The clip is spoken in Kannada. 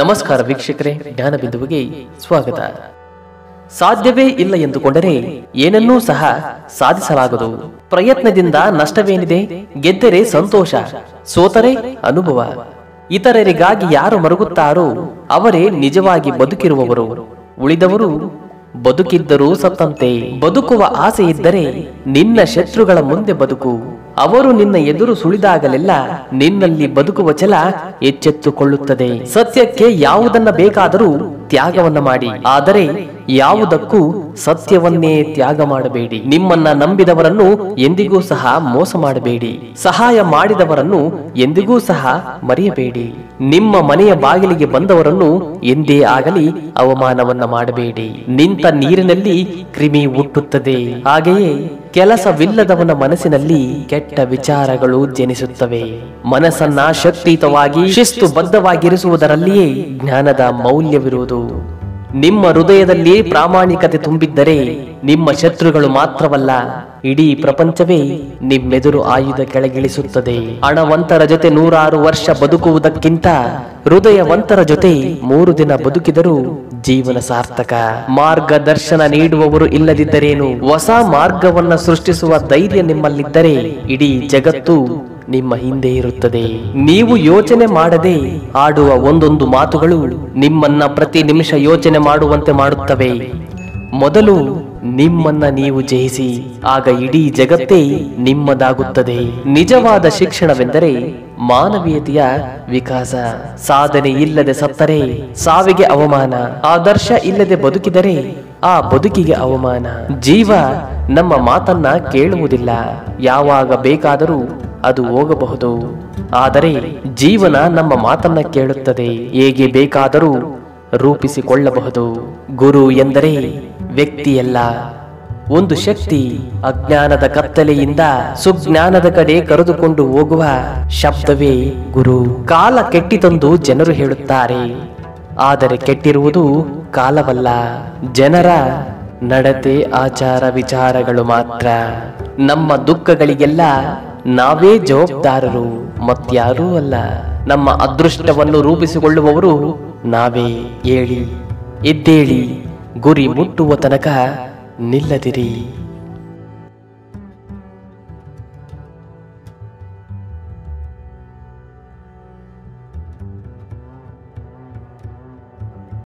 ನಮಸ್ಕಾರ ವೀಕ್ಷಕರೇ ಜ್ಞಾನಬಿಂದುವಿಗೆ ಸ್ವಾಗತ ಸಾಧ್ಯವೇ ಇಲ್ಲ ಎಂದುಕೊಂಡರೆ ಏನನ್ನೂ ಸಹ ಸಾಧಿಸಲಾಗದು ಪ್ರಯತ್ನದಿಂದ ನಷ್ಟವೇನಿದೆ ಗೆದ್ದರೆ ಸಂತೋಷ ಸೋತರೆ ಅನುಭವ ಇತರರಿಗಾಗಿ ಯಾರು ಮರುಗುತ್ತಾರೋ ಅವರೇ ನಿಜವಾಗಿ ಬದುಕಿರುವವರು ಉಳಿದವರು ಬದುಕಿದ್ದರೂ ಸತ್ತಂತೆ ಬದುಕುವ ಆಸೆ ಇದ್ದರೆ ನಿನ್ನ ಶತ್ರುಗಳ ಮುಂದೆ ಬದುಕು ಅವರು ನಿನ್ನ ಎದುರು ಸುಳಿದಾಗಲೆಲ್ಲ ನಿನ್ನಲ್ಲಿ ಬದುಕುವ ಛಲ ಎಚ್ಚೆತ್ತುಕೊಳ್ಳುತ್ತದೆ ಸತ್ಯಕ್ಕೆ ಯಾವುದನ್ನ ಬೇಕಾದರೂ ತ್ಯಾಗವನ್ನ ಮಾಡಿ ಆದರೆ ಯಾವುದಕ್ಕೂ ಸತ್ಯವನ್ನೇ ತ್ಯಾಗ ಮಾಡಬೇಡಿ ನಿಮ್ಮನ್ನ ನಂಬಿದವರನ್ನು ಎಂದಿಗೂ ಸಹ ಮೋಸ ಮಾಡಬೇಡಿ ಸಹಾಯ ಮಾಡಿದವರನ್ನು ಎಂದಿಗೂ ಸಹ ಮರೆಯಬೇಡಿ ನಿಮ್ಮ ಮನೆಯ ಬಾಗಿಲಿಗೆ ಬಂದವರನ್ನು ಎಂದೇ ಆಗಲಿ ಅವಮಾನವನ್ನ ಮಾಡಬೇಡಿ ನಿಂತ ನೀರಿನಲ್ಲಿ ಕ್ರಿಮಿ ಹುಟ್ಟುತ್ತದೆ ಹಾಗೆಯೇ ಕೆಲಸವಿಲ್ಲದವನ ಮನಸ್ಸಿನಲ್ಲಿ ಕೆಟ್ಟ ವಿಚಾರಗಳು ಜನಿಸುತ್ತವೆ ಮನಸ್ಸನ್ನ ಶಕ್ತಿಯುತವಾಗಿ ಶಿಸ್ತುಬದ್ಧವಾಗಿರಿಸುವುದರಲ್ಲಿಯೇ ಜ್ಞಾನದ ಮೌಲ್ಯವಿರುವುದು ನಿಮ್ಮ ಹೃದಯದಲ್ಲಿ ಪ್ರಾಮಾಣಿಕತೆ ತುಂಬಿದ್ದರೆ ನಿಮ್ಮ ಶತ್ರುಗಳು ಮಾತ್ರವಲ್ಲ ಇಡೀ ಪ್ರಪಂಚವೇ ನಿಮ್ಮೆದುರು ಆಯುಧ ಕೆಳಗಿಳಿಸುತ್ತದೆ ಹಣವಂತರ ಜೊತೆ ನೂರಾರು ವರ್ಷ ಬದುಕುವುದಕ್ಕಿಂತ ಹೃದಯವಂತರ ಜೊತೆ ಮೂರು ದಿನ ಬದುಕಿದರೂ ಜೀವನ ಸಾರ್ಥಕ ಮಾರ್ಗದರ್ಶನ ನೀಡುವವರು ಇಲ್ಲದಿದ್ದರೇನು ಹೊಸ ಮಾರ್ಗವನ್ನ ಸೃಷ್ಟಿಸುವ ಧೈರ್ಯ ನಿಮ್ಮಲ್ಲಿದ್ದರೆ ಇಡೀ ಜಗತ್ತು ನಿಮ್ಮ ಹಿಂದೆ ಇರುತ್ತದೆ ನೀವು ಯೋಚನೆ ಮಾಡದೆ ಆಡುವ ಒಂದೊಂದು ಮಾತುಗಳು ನಿಮ್ಮನ್ನ ಪ್ರತಿ ನಿಮಿಷ ಯೋಚನೆ ಮಾಡುವಂತೆ ಮಾಡುತ್ತವೆ ಮೊದಲು ನಿಮ್ಮನ್ನ ನೀವು ಜಯಿಸಿ ಆಗ ಇಡೀ ಜಗತ್ತೇ ನಿಮ್ಮದಾಗುತ್ತದೆ ನಿಜವಾದ ಶಿಕ್ಷಣವೆಂದರೆ ಮಾನವೀಯತೆಯ ವಿಕಾಸ ಸಾಧನೆ ಇಲ್ಲದೆ ಸತ್ತರೆ ಸಾವಿಗೆ ಅವಮಾನ ಆದರ್ಶ ಇಲ್ಲದೆ ಬದುಕಿದರೆ ಆ ಬದುಕಿಗೆ ಅವಮಾನ ಜೀವ ನಮ್ಮ ಮಾತನ್ನ ಕೇಳುವುದಿಲ್ಲ ಯಾವಾಗ ಬೇಕಾದರೂ ಅದು ಹೋಗಬಹುದು ಆದರೆ ಜೀವನ ನಮ್ಮ ಮಾತನ್ನ ಕೇಳುತ್ತದೆ ಹೇಗೆ ಬೇಕಾದರೂ ರೂಪಿಸಿಕೊಳ್ಳಬಹುದು ಗುರು ಎಂದರೆ ವ್ಯಕ್ತಿಯಲ್ಲ ಒಂದು ಶಕ್ತಿ ಅಜ್ಞಾನದ ಕತ್ತಲೆಯಿಂದ ಸುಜ್ಞಾನದ ಕಡೆ ಕರೆದುಕೊಂಡು ಹೋಗುವ ಶಬ್ದವೇ ಗುರು ಕಾಲ ಕೆಟ್ಟಿತಂದು ಜನರು ಹೇಳುತ್ತಾರೆ ಆದರೆ ಕೆಟ್ಟಿರುವುದು ಕಾಲವಲ್ಲ ಜನರ ನಡತೆ ಆಚಾರ ವಿಚಾರಗಳು ಮಾತ್ರ ನಮ್ಮ ದುಃಖಗಳಿಗೆಲ್ಲ ನಾವೇ ಜವಾಬ್ದಾರರು ಮತ್ಯಾರೂ ಅಲ್ಲ ನಮ್ಮ ಅದೃಷ್ಟವನ್ನು ರೂಪಿಸಿಕೊಳ್ಳುವವರು ನಾವೇ ಹೇಳಿ ಎದ್ದೇಳಿ ಗುರಿ ಮುಟ್ಟುವ ತನಕ ನಿಲ್ಲದಿರಿ